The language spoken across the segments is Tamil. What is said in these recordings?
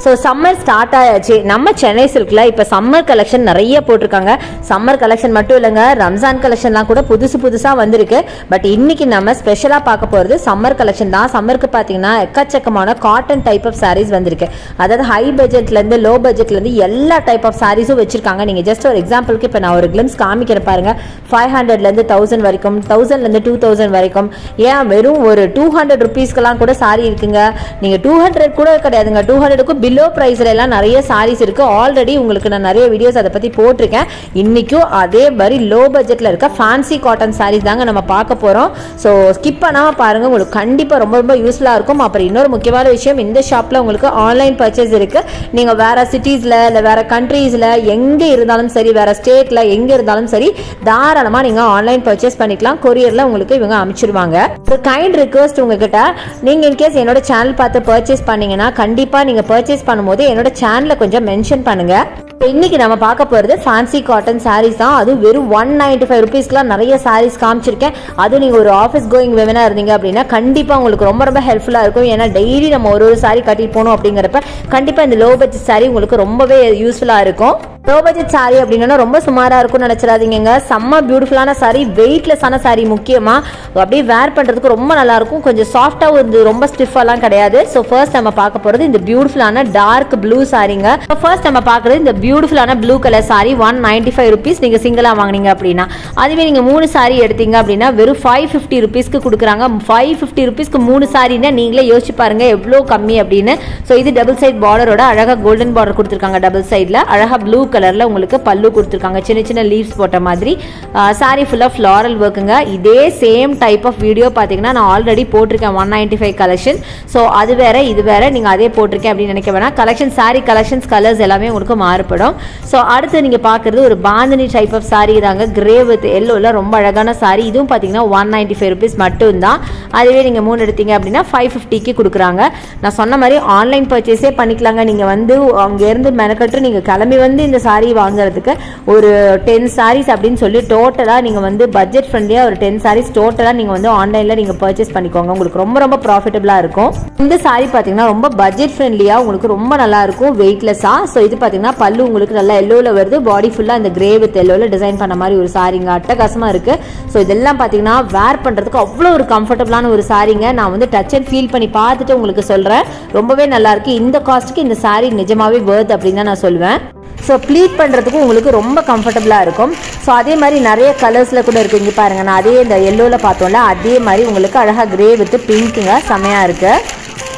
ஸோ சம்மர் ஸ்டார்ட் ஆயாச்சு நம்ம சென்னை சில்க்ல இப்போ சம்மர் கலெக்ஷன் நிறைய போட்டிருக்காங்க சம்மர் கலெக்ஷன் மட்டும் இல்லைங்க ரம்ஜான் கலெக்ஷன்லாம் கூட புதுசு புதுசாக வந்திருக்கு பட் இன்னைக்கு நம்ம ஸ்பெஷலாக பார்க்க போகிறது சம்மர் கலெக்ஷன் தான் சம்மருக்கு பார்த்தீங்கன்னா எக்கச்சக்கமான காட்டன் டைப் ஆஃப் சாரீஸ் வந்திருக்கு அதாவது ஹை பட்ஜெட்லேருந்து லோ பட்ஜெட்லேருந்து எல்லா டைப் ஆஃப் சாரீஸும் வச்சிருக்காங்க நீங்கள் ஜஸ்ட் ஒரு எக்ஸாம்பிளுக்கு இப்போ நான் ஒரு கிளிம்ஸ் காமிக்கிறேன் பாருங்க ஃபைவ் ஹண்ட்ரட்லேருந்து தௌசண்ட் வரைக்கும் தௌசண்ட்லேருந்து டூ தௌசண்ட் வரைக்கும் ஏன் வெறும் ஒரு டூ ஹண்ட்ரட் ருபீஸ்க்கெல்லாம் கூட சாரி இருக்குங்க நீங்கள் டூ ஹண்ட்ரட் கூட கிடையாதுங்க டூ ஹண்ட்ரடுக்கும் பிலோ ப்ரைஸ்ல எல்லாம் நிறைய சாரீஸ் இருக்கு ஆல்ரெடி உங்களுக்கு நான் நிறைய வீடியோஸ் அதை பற்றி போட்டிருக்கேன் இன்னைக்கும் அதே மாதிரி லோ பட்ஜெட்டில் இருக்க ஃபேன்சி காட்டன் சாரீஸ் தாங்க நம்ம பார்க்க போகிறோம் ஸோ ஸ்கிப் பண்ணாமல் பாருங்க உங்களுக்கு கண்டிப்பாக ரொம்ப ரொம்ப யூஸ்ஃபுல்லாக இருக்கும் அப்புறம் இன்னொரு முக்கியமான விஷயம் இந்த ஷாப்பில் உங்களுக்கு ஆன்லைன் பர்ச்சேஸ் இருக்கு நீங்கள் வேற சிட்டிஸில் இல்லை வேற கண்ட்ரீஸில் எங்கே இருந்தாலும் சரி வேற ஸ்டேட்டில் எங்கே இருந்தாலும் சரி தாராளமாக நீங்கள் ஆன்லைன் பர்ச்சேஸ் பண்ணிக்கலாம் கொரியரில் உங்களுக்கு இவங்க அனுப்பிச்சிருவாங்க ஒரு கைண்ட் ரிக்வஸ்ட் உங்ககிட்ட நீங்கள் இன்கேஸ் என்னோட சேனல் பார்த்து பர்ச்சேஸ் பண்ணீங்கன்னா கண்டிப்பாக நீங்கள் பர்ச்சேஸ் பண்ணும்போது என்னோட சேனலை கொஞ்சம் மென்ஷன் பண்ணுங்க இன்னைக்கு நம்ம பார்க்க போகிறது ஃபேன்சி காட்டன் சாரீஸ் தான் அதுவும் வெறும் ஒன் நைன்டி ஃபைவ் ருபீஸ்க்குலாம் நிறைய சாரீஸ் காமிச்சிருக்கேன் அதுவும் நீங்கள் ஒரு ஆஃபீஸ் கோயிங் விமனாக இருந்தீங்க அப்படின்னா கண்டிப்பாக உங்களுக்கு ரொம்ப ரொம்ப ஹெல்ப்ஃபுல்லாக இருக்கும் ஏன்னா டெய்லி நம்ம ஒரு ஒரு சாரீ கட்டிட்டு போகணும் அப்படிங்கிறப்ப கண்டிப்பாக இந்த லோ பட்ஜெட் சாரீ உங்களுக்கு ரொம்பவே யூஸ்ஃபுல்லாக இருக்கும் லோ பட்ஜெட் சாரி அப்படின்னா ரொம்ப சுமாராக இருக்கும்னு நினச்சிடாதீங்க செம்ம பியூட்டிஃபுல்லான சாரி வெயிட்லெஸ்ஸான சாரி முக்கியமாக அப்படியே வேர் பண்ணுறதுக்கு ரொம்ப நல்லா இருக்கும் கொஞ்சம் சாஃப்டாக வந்து ரொம்ப ஸ்டிஃபாலாம் கிடையாது ஸோ ஃபர்ஸ்ட் நம்ம பார்க்க போகிறது இந்த பியூட்டிஃபுல்லான டார்க் ப்ளூ சாரிங்க ஃபர்ஸ்ட் நம்ம பார்க்குறது இந்த பியூட்டிஃபுல்லான blue colour sari one ninety five rupees நீங்கள் சிங்கிளாக வாங்குனீங்க அப்படின்னா அதுவே நீங்கள் மூணு சாரி எடுத்தீங்க அப்படின்னா வெறும் ஃபைவ் ஃபிஃப்டி ருபீஸ்க்கு கொடுக்குறாங்க ஃபைவ் ஃபிஃப்டி ருபீஸ்க்கு மூணு சாரின்னா நீங்களே யோசிச்சு பாருங்க எவ்வளோ கம்மி அப்படின்னு ஸோ இது டபுள் சைட் பார்டரோட அழகாக கோல்டன் பார்டர் கொடுத்துருக்காங்க டபுள் சைடில் அழகாக ப்ளூ கலரில் உங்களுக்கு பல்லு கொடுத்துருக்காங்க சின்ன சின்ன லீவ்ஸ் போட்ட மாதிரி சாரி ஃபுல்லாக ஃப்ளாரல் ஒர்க்குங்க இதே சேம் டைப் ஆஃப் வீடியோ பார்த்தீங்கன்னா நான் ஆல்ரெடி போட்டிருக்கேன் one ninety five collection so அது வேற இது வேற நீங்கள் அதே போட்டிருக்கேன் அப்படின்னு நினைக்க வேணாம் கலெக்ஷன் சாரி கலெக்ஷன்ஸ் கலர்ஸ் எல்லாமே உங்களுக்கு மாறுபடும் ஸோ அடுத்து நீங்கள் பார்க்குறது ஒரு பாந்தினி டைப் ஆஃப் சாரி தாங்க கிரே வித் எல்லோவில் ரொம்ப அழகான சாரி இதுவும் பார்த்தீங்கன்னா ஒன் நைன்டி ஃபைவ் ருபீஸ் மட்டும்தான் அதுவே நீங்கள் மூணு எடுத்தீங்க அப்படின்னா ஃபைவ் ஃபிஃப்டிக்கு கொடுக்குறாங்க நான் சொன்ன மாதிரி ஆன்லைன் பர்ச்சேஸே பண்ணிக்கலாங்க நீங்கள் வந்து அங்கேருந்து மெனக்கட்டு நீங்கள் கிளம்பி வந்து இந்த சாரி வாங்குறதுக்கு ஒரு டென் சாரீஸ் அப்படின்னு சொல்லி டோட்டலாக நீங்கள் வந்து பட்ஜெட் ஃப்ரெண்ட்லியாக ஒரு டென் சாரீஸ் டோட்டலாக நீங்கள் வந்து ஆன்லைனில் நீங்கள் பர்ச்சேஸ் பண்ணிக்கோங்க உங்களுக்கு ரொம்ப ரொம்ப ப்ராஃபிட்டபுளாக இருக்கும் இந்த சாரி பார்த்தீங்கன்னா ரொம்ப பட்ஜெட் ஃப்ரெண்ட்லியாக உங்களுக்கு ரொம்ப நல்லா இருக்கும் வெயிட்லெஸ்ஸாக ஸோ இது பார்த்தீங்கன்னா பல்லு உங்களுக்கு நல்லா எல்லோவில் வருது பாடி ஃபுல்லாக இந்த கிரே வித் எல்லோவில் டிசைன் பண்ண மாதிரி ஒரு சாரிங்க அட்டகாசமாக இருக்குது ஸோ இதெல்லாம் பார்த்தீங்கன்னா வேர் பண்ணுறதுக்கு அவ்வளோ ஒரு கம்ஃபர்டபுளான ஒரு சாரிங்க நான் வந்து டச் அண்ட் ஃபீல் பண்ணி பார்த்துட்டு உங்களுக்கு சொல்கிறேன் ரொம்பவே நல்லா இருக்கு இந்த காஸ்ட்டுக்கு இந்த சாரி நிஜமாவே வேர்த் அப்படின்னு தான் நான் சொல்லுவேன் ஸோ ப்ளீட் பண்ணுறதுக்கும் உங்களுக்கு ரொம்ப கம்ஃபர்டபுளாக இருக்கும் ஸோ அதே மாதிரி நிறைய கலர்ஸில் கூட இருக்குது இங்கே பாருங்கள் நான் அதே இந்த எல்லோவில் பார்த்தோம்ல அதே மாதிரி உங்களுக்கு அழகாக கிரே வித் பிங்க்குங்க செமையாக இருக்குது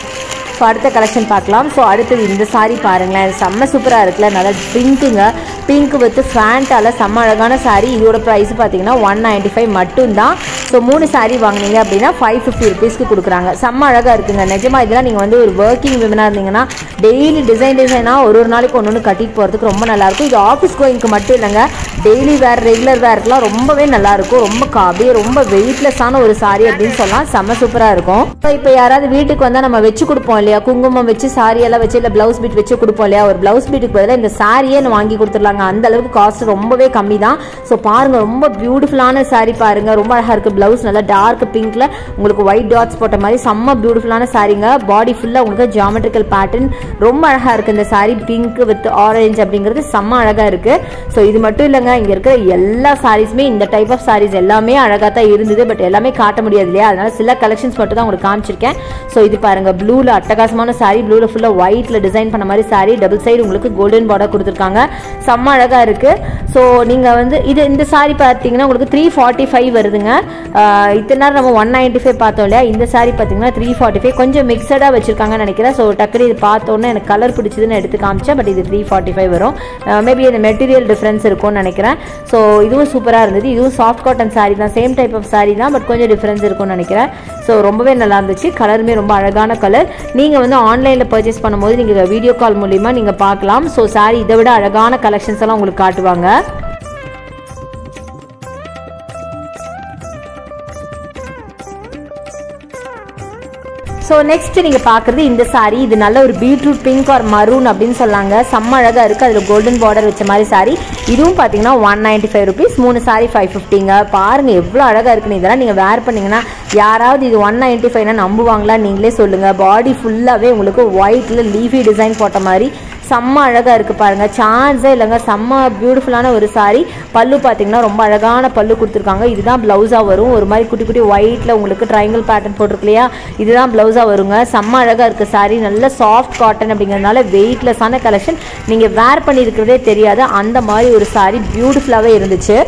ஸோ அடுத்த கலெக்ஷன் பார்க்கலாம் ஸோ அடுத்தது இந்த சாரி பாருங்களேன் செம்ம சூப்பராக இருக்குல்ல நல்லா பிங்க்குங்க பிங்க் வித் ஃபேண்டால செம்ம அழகான சாரி இதோட ப்ரைஸ் பார்த்தீங்கன்னா ஒன் நைன்டி ஃபைவ் மட்டும்தான் ஸோ மூணு சாரி வாங்கினீங்க அப்படின்னா ஃபைவ் ஃபிஃப்டி ருபீஸ்க்கு கொடுக்குறாங்க செம்ம அழகாக இருக்குங்க நிஜமாக இதெல்லாம் நீங்கள் வந்து ஒரு ஒர்க்கிங் விமனாக இருந்தீங்கன்னா டெய்லி டிசைன் டிசைனாக ஒரு ஒரு நாளைக்கு ஒன்று ஒன்று கட்டிட்டு போகிறதுக்கு ரொம்ப நல்லாயிருக்கும் இது ஆஃபீஸ் கோயிங்க்கு மட்டும் இல்லைங்க டெய்லி வேர் ரெகுலர் வேர்க்கெலாம் ரொம்பவே நல்லாயிருக்கும் ரொம்ப கா- அப்படியே ரொம்ப வெயிட்லெஸ்ஸான ஒரு சாரி அப்படின்னு சொல்லலாம் செம்ம சூப்பராக இருக்கும் ஸோ இப்போ யாராவது வீட்டுக்கு வந்தால் நம்ம வச்சு கொடுப்போம் இல்லையா குங்குமம் வச்சு சாரி எல்லாம் வச்சு இல்லை ப்ளவுஸ் பீட் வச்சு கொடுப்போம் இல்லையா ஒரு ப்ளவுஸ் பீட்டுக்கு பதிலாக இந்த சாரியே வாங்கி கொடுத்துடலாங்க அந்த அளவுக்கு காஸ்ட் ரொம்பவே கம்மி தான் ஸோ பாருங்க ரொம்ப பியூட்டிஃபுல்லான சாரி பாருங்க ரொம்ப அழகா இருக்கு ப்ளவுஸ் நல்லா டார்க் பிங்க்ல உங்களுக்கு ஒயிட் டாட்ஸ் போட்ட மாதிரி செம்ம பியூட்டிஃபுல்லான சாரிங்க பாடி ஃபுல்லா உங்களுக்கு ஜியாமெட்ரிக்கல் பேட்டர்ன் ரொம்ப அழகா இருக்கு இந்த சாரி பிங்க் வித் ஆரஞ்சு அப்படிங்கிறது செம்ம அழகா இருக்கு ஸோ இது மட்டும் இல்லைங்க இங்க இருக்கிற எல்லா சாரீஸுமே இந்த டைப் ஆஃப் சாரீஸ் எல்லாமே அழகா தான் இருந்தது பட் எல்லாமே காட்ட முடியாது இல்லையா அதனால சில கலெக்ஷன்ஸ் மட்டும் தான் உங்களுக்கு காமிச்சிருக்கேன் ஸோ இது பாருங்க ப்ளூல அட்டகாசமான சாரி ப்ளூல ஃபுல்லா ஒயிட்ல டிசைன் பண்ண மாதிரி சாரி டபுள் சைடு உங்களுக்கு கோல்டன் பார்டர் கொடுத்துருக்காங்க செம்ம அழகா இருக்கு ஸோ நீங்க வந்து இது இந்த சாரி பார்த்தீங்கன்னா உங்களுக்கு த்ரீ ஃபார்ட்டி ஃபைவ் வருதுங்க ஆஹ் இத்தனை நேரம் நம்ம ஒன் நைன்டி ஃபைவ் பார்த்தோம் இல்லையா இந்த சாரி பார்த்தீங்கன்னா த்ரீ ஃபார்ட்டி ஃபைவ் கொஞ்சம் மிக்சடாக வச்சிருக்காங்கன்னு நினைக்கிறேன் ஸோ டக்குனு இது பார்த்தோன்னே எனக்கு கலர் பிடிச்சதுன்னு எடுத்து காமிச்சேன் பட் இது த்ரீ ஃபார்ட்டி ஃபைவ் வரும் மேபி இந்த மெட்டீரியல் டிஃப்ரென்ஸ் இருக்கும்னு நினைக்கிறேன் ஸோ இதுவும் சூப்பராக இருந்தது இதுவும் சாஃப்ட் காட்டன் சாரி தான் சேம் டைப் ஆஃப் சாரி தான் பட் கொஞ்சம் டிஃப்ரென்ஸ் இருக்கும்னு நினைக்கிறேன் ஸோ ரொம்பவே நல்லா இருந்துச்சு கலருமே ரொம்ப அழகான கலர் நீங்கள் வந்து ஆன்லைனில் பர்ச்சேஸ் பண்ணும்போது நீங்கள் வீடியோ கால் மூலிமா நீங்கள் பார்க்கலாம் ஸோ சாரி இதை விட அழகான கலெக்ஷன்ஸ் எல்லாம் உங்களுக்கு காட்டுவாங்க ஸோ நெக்ஸ்ட் நீங்க பாக்குறது இந்த saree இது நல்ல ஒரு பீட்ரூட் பிங்க் ஆர் மரூன் அப்படின்னு சொன்னாங்க செம்ம அழகா இருக்கு அதுல கோல்டன் பார்டர் வச்ச மாதிரி saree இதுவும் பாத்தீங்கன்னா ஒன் நைன்டி ஃபைவ் ருபீஸ் மூணு saree ஃபைவ் ஃபிஃப்டிங்க பாருங்க எவ்வளோ அழகா இருக்குன்னு இதெல்லாம் நீங்க வேர் பண்ணீங்கன்னா யாராவது இது ஒன் நைன்டி ஃபைவ்னா நம்புவாங்களா நீங்களே சொல்லுங்க பாடி ஃபுல்லாவே உங்களுக்கு ஒயிட்ல லீஃபி டிசைன் போட்ட மாதிரி செம்ம அழகா இருக்கு பாருங்க சான்ஸே இல்லைங்க செம்ம பியூட்டிஃபுல்லான ஒரு saree பல்லு பார்த்தீங்கன்னா ரொம்ப அழகான பல்லு கொடுத்துருக்காங்க இதுதான் பிளவுஸா வரும் ஒரு மாதிரி குட்டி குட்டி ஒயிட்ல உங்களுக்கு ட்ரையாங்கிள் பேட்டர்ன் போட்டிருக்கு இல்லையா இதுதான் பிளவுஸா வருங்க செம்ம அழகா இருக்கு saree நல்ல சாஃப்ட் காட்டன் அப்படிங்கிறதுனால வெயிட்லெஸ்ஸான கலெக்ஷன் நீங்க வேர் பண்ணியிருக்கிறதே தெரியாது அந்த மாதிரி ஒரு saree பியூட்டிஃபுல்லாவே இருந்துச்சு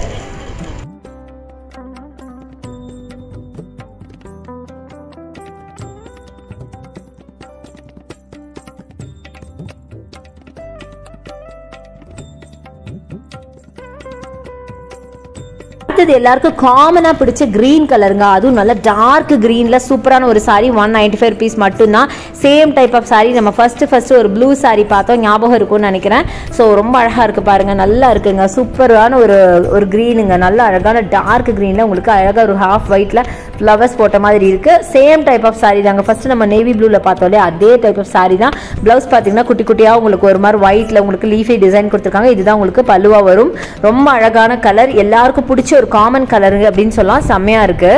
அடுத்தது எல்லாருக்கும் காமனாக பிடிச்ச க்ரீன் கலருங்க அதுவும் நல்ல டார்க் க்ரீனில் சூப்பரான ஒரு saree one ninety five rupees மட்டும்தான் சேம் டைப் ஆஃப் saree நம்ம ஃபர்ஸ்ட் ஃபர்ஸ்ட் ஒரு ப்ளூ saree பார்த்தோம் ஞாபகம் இருக்கும்னு நினைக்கிறேன் ஸோ ரொம்ப அழகாக இருக்கு பாருங்க நல்லா இருக்குங்க சூப்பரான ஒரு ஒரு க்ரீனுங்க நல்ல அழகான டார்க் க்ரீனில் உங்களுக்கு அழகாக ஒரு ஹாஃப் ஒயிட்டில் ஃப்ளவர்ஸ் போட்ட மாதிரி இருக்கு சேம் டைப் ஆஃப் saree தாங்க ஃபர்ஸ்ட் நம்ம நேவி ப்ளூவில் பார்த்தோம் இல்லையா அதே டைப் ஆஃப் saree தான் ப்ளவுஸ் பார்த்தீங்கன்னா குட்டி குட்டியாக உங்களுக்கு ஒரு மாதிரி ஒயிட்டில் உங்களுக்கு லீஃபி டிசைன் கொடுத்துருக்காங்க இதுதான் உங்களுக்கு பல்லுவா வரும் ரொம்ப அழகான கலர் எல்லாருக்கும் பிடிச்ச ஒரு காமன் கலர் அப்படின்னு சொல்லலாம் செம்மையா இருக்கு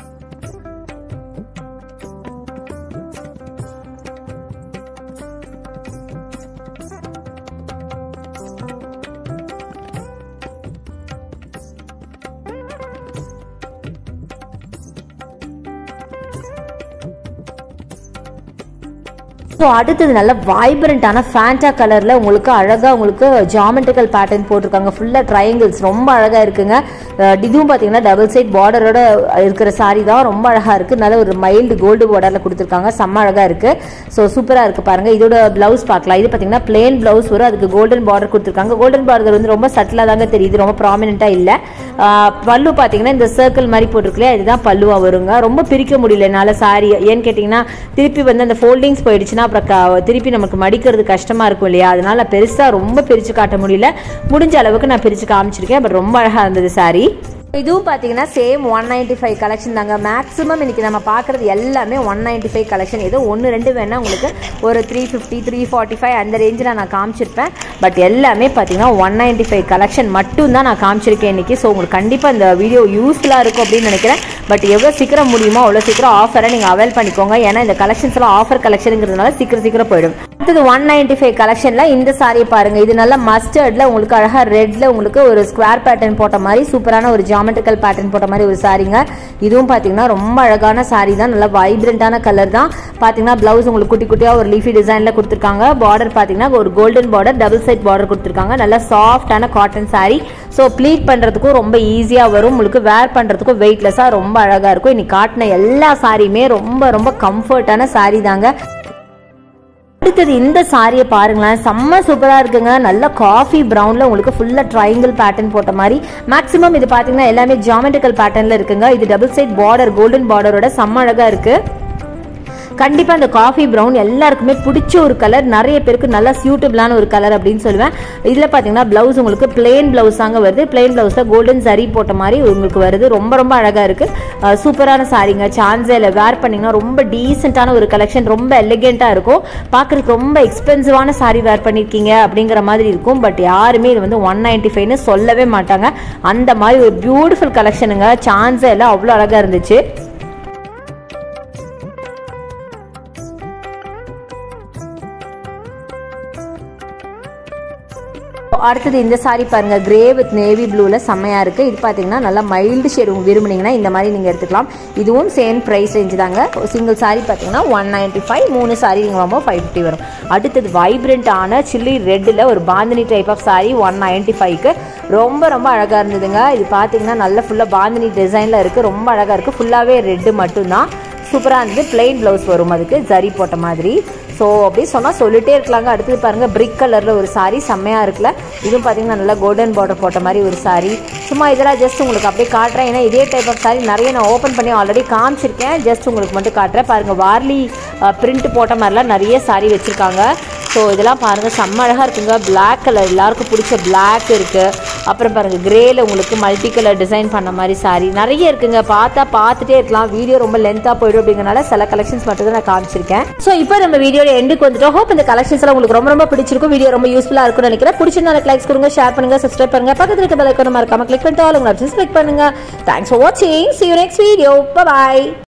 ஸோ அடுத்தது நல்ல வைப்ரண்டான ஃபேண்டா கலரில் உங்களுக்கு அழகாக உங்களுக்கு ஜாமெட்ரிக்கல் பேட்டர்ன் போட்டிருக்காங்க ஃபுல்லாக ட்ரையாங்கிள்ஸ் ரொம்ப அழகாக இருக்குங்க அஹ் இதுவும் பார்த்தீங்கன்னா டபுள் சைட் பார்டரோட இருக்கிற saree தான் ரொம்ப அழகாக இருக்குது நல்ல ஒரு மைல்டு கோல்டு பார்டரில் கொடுத்துருக்காங்க செம்ம அழகாக இருக்குது ஸோ சூப்பராக இருக்குது பாருங்கள் இதோட ப்ளவுஸ் பார்க்கலாம் இது பார்த்தீங்கன்னா பிளேன் ப்ளவுஸ் வரும் அதுக்கு கோல்டன் பார்டர் கொடுத்துருக்காங்க கோல்டன் பார்டர் வந்து ரொம்ப சட்டிலாக தாங்க தெரியுது ரொம்ப ப்ராமினெண்ட்டாக இல்லை பல்லு பார்த்தீங்கன்னா இந்த சர்க்கிள் மாதிரி போட்டிருக்கலையா இதுதான் பல்லுவா வருங்க ரொம்ப பிரிக்க முடியல என்னால் சாரி ஏன்னு கேட்டிங்கன்னா திருப்பி வந்து அந்த ஃபோல்டிங்ஸ் போயிடுச்சுன்னா அப்புறம் க- திருப்பி நமக்கு மடிக்கிறது கஷ்டமாக இருக்கும் இல்லையா அதனால பெருசாக ரொம்ப பிரித்து காட்ட முடியல முடிஞ்ச அளவுக்கு நான் பிரித்து காமிச்சிருக்கேன் பட் ரொம்ப அழகாக இருந்தது சாரி இதுவும் பார்த்தீங்கன்னா same one ninety five collection தாங்க மேக்ஸிமம் இன்னைக்கு நம்ம பார்க்குறது எல்லாமே ஒன் நைன்டி ஃபைவ் கலெக்ஷன் ஏதோ ஒன்று ரெண்டு வேணா உங்களுக்கு ஒரு three fifty three forty five அந்த ரேஞ்சில் நான் காமிச்சிருப்பேன் பட் எல்லாமே பார்த்தீங்கன்னா ஒன் நைன்டி ஃபைவ் கலெக்ஷன் மட்டும் தான் நான் காமிச்சிருக்கேன் இன்னைக்கு ஸோ உங்களுக்கு கண்டிப்பாக இந்த வீடியோ யூஸ்ஃபுல்லாக இருக்கும் அப்படின்னு நினைக்கிறேன் பட் எவ்வளோ சீக்கிரம் முடியுமோ அவ்வளோ சீக்கிரம் ஆஃபரை நீங்கள் அவைல் பண்ணிக்கோங்க ஏன்னா இந்த கலெக்ஷன்ஸ் எல்லாம் ஆஃபர் கலெக்ஷனுங்கிறதுனால சீக்கிரம் சீக்கிரம் போயிடும் அடுத்தது ஒன் நைன்டி ஃபைவ் கலெக்ஷனில் இந்த சாரியை பாருங்க இது நல்லா மஸ்டர்டில் உங்களுக்கு அழகாக ரெட்டில் உங்களுக்கு ஒரு ஸ்கொயர் பேட்டர்ன் போட்ட மாதிரி சூப்பரான ஒரு ஜாமெட்ரிக்கல் பேட்டர்ன் போட்ட மாதிரி ஒரு சாரிங்க இதுவும் பார்த்தீங்கன்னா ரொம்ப அழகான சாரி தான் நல்லா வைப்ரண்டான கலர் தான் பார்த்தீங்கன்னா ப்ளவுஸ் உங்களுக்கு குட்டி குட்டியாக ஒரு லீஃபி டிசைனில் கொடுத்துருக்காங்க பார்டர் பார்த்தீங்கன்னா ஒரு golden border double side border கொடுத்துருக்காங்க நல்லா சாஃப்டான காட்டன் saree ஸோ ப்ளீட் பண்ணுறதுக்கும் ரொம்ப ஈஸியாக வரும் உங்களுக்கு வேர் பண்ணுறதுக்கும் வெயிட்லெஸ்ஸாக ரொம்ப அழகாக இருக்கும் இன்னைக்கு காட்டின எல்லா சாரியுமே ரொம்ப ரொம்ப கம்ஃபர்ட்டான saree தாங்க அடுத்தது இந்த சாரியை பாருங்களேன் செம்ம சூப்பராக இருக்குங்க நல்ல காஃபி ப்ரௌனில் உங்களுக்கு ஃபுல்லாக ட்ரையாங்கிள் பேட்டர்ன் போட்ட மாதிரி மேக்ஸிமம் இது பார்த்தீங்கன்னா எல்லாமே ஜாமெட்ரிக்கல் பேட்டர்னில் இருக்குங்க இது டபுள் சைட் பார்டர் கோல்டன் பார்டரோட செம்ம அழகாக இருக்குது கண்டிப்பாக இந்த காஃபி ப்ரௌன் எல்லாருக்குமே பிடிச்ச ஒரு கலர் நிறைய பேருக்கு நல்லா சியூட்டபிளான ஒரு கலர் அப்படின்னு சொல்லுவேன் இதில் பார்த்தீங்கன்னா ப்ளவுஸ் உங்களுக்கு பிளெயின் ப்ளவுஸ் தாங்க வருது பிளெயின் ப்ளவுஸில் கோல்டன் சரி போட்ட மாதிரி உங்களுக்கு வருது ரொம்ப ரொம்ப அழகாக இருக்குது சூப்பரான சாரீங்க சான்ஸே இல்லை வேர் பண்ணிங்கன்னா ரொம்ப டீசெண்டான ஒரு கலெக்ஷன் ரொம்ப எலிகெண்ட்டாக இருக்கும் பார்க்குறதுக்கு ரொம்ப எக்ஸ்பென்சிவான சாரி வேர் பண்ணியிருக்கீங்க அப்படிங்கிற மாதிரி இருக்கும் பட் யாருமே இது வந்து ஒன் நைன்டி ஃபைவ்னு சொல்லவே மாட்டாங்க அந்த மாதிரி ஒரு பியூட்டிஃபுல் கலெக்ஷனுங்க சான்ஸே இல்லை அவ்வளோ அழகாக இருந்துச்சு அடுத்தது இந்த saree பாருங்க கிரே வித் நேவி ப்ளூவில் செம்மையாக இருக்குது இது பார்த்தீங்கன்னா நல்லா மைல்டு ஷேட் விரும்புனீங்கன்னா இந்த மாதிரி நீங்கள் எடுத்துக்கலாம் இதுவும் சேம் ப்ரைஸ் ரேஞ்ச் தாங்க சிங்கிள் saree பார்த்தீங்கன்னா ஒன் நைன்ட்டி ஃபைவ் மூணு saree நீங்கள் வாங்கும்போது ஃபைவ் ஃபிஃப்டி வரும் அடுத்தது வைப்ரண்ட்டான சில்லி ரெட்டில் ஒரு bandhani type of saree one ninety ஃபைவ்க்கு ரொம்ப ரொம்ப அழகாக இருந்ததுங்க இது பார்த்தீங்கன்னா நல்ல ஃபுல்லாக பாந்தினி டிசைனில் இருக்குது ரொம்ப அழகாக இருக்குது ஃபுல்லாகவே ரெட்டு மட்டும்தான் சூப்பராக இருந்தது பிளெயின் ப்ளவுஸ் வரும் அதுக்கு ஜரி போட்ட மாதிரி ஸோ அப்படியே சொன்னால் சொல்லிட்டே இருக்கலாங்க அடுத்தது பாருங்கள் பிரிக் கலரில் ஒரு saree செம்மையாக இருக்குல்ல இதுவும் பார்த்தீங்கன்னா நல்லா கோல்டன் பார்டர் போட்ட மாதிரி ஒரு saree சும்மா இதெல்லாம் ஜஸ்ட் உங்களுக்கு அப்படியே காட்டுறேன் ஏன்னா இதே டைப் ஆஃப் saree நிறைய நான் ஓப்பன் பண்ணி ஆல்ரெடி காமிச்சிருக்கேன் ஜஸ்ட் உங்களுக்கு மட்டும் காட்டுறேன் பாருங்கள் வார்லி பிரிண்ட் போட்ட மாதிரிலாம் நிறைய saree வச்சுருக்காங்க ஸோ இதெல்லாம் பாருங்கள் செம்ம அழகாக இருக்குங்க Black கலர் எல்லாருக்கும் பிடிச்ச Black இருக்குது அப்புறம் பாருங்க கிரேல உங்களுக்கு மல்டி கலர் டிசைன் பண்ண மாதிரி saree நிறைய இருக்குங்க பார்த்தா பார்த்துட்டே இருக்கலாம் வீடியோ ரொம்ப லென்த்தாக போயிடும் அப்படிங்கறனால சில கலெக்ஷன்ஸ் மட்டும் தான் நான் காமிச்சிருக்கேன் ஸோ இப்போ நம்ம வீடியோட எண்டுக்கு வந்துட்டோம் ஹோப் இந்த கலெக்ஷன்ஸ் எல்லாம் உங்களுக்கு ரொம்ப ரொம்ப பிடிச்சிருக்கும் வீடியோ ரொம்ப யூஸ்ஃபுல்லாக இருக்கும்னு நினைக்கிறேன் பிடிச்சிருந்தா லைக்ஸ் கொடுங்க ஷேர் பண்ணுங்க சப்ஸ்கிரைப் பண்ணுங்க பக்கத்துல இருக்க பெல் ஐக்கான மறக்காம கிளிக் பண்ணிட்டு ஆல் உங்க ஆப்ஷன்ஸ் கிளிக் பண்ணுங்க தேங்க்ஸ் ஃபார் வாட்சிங் see you next video bye bye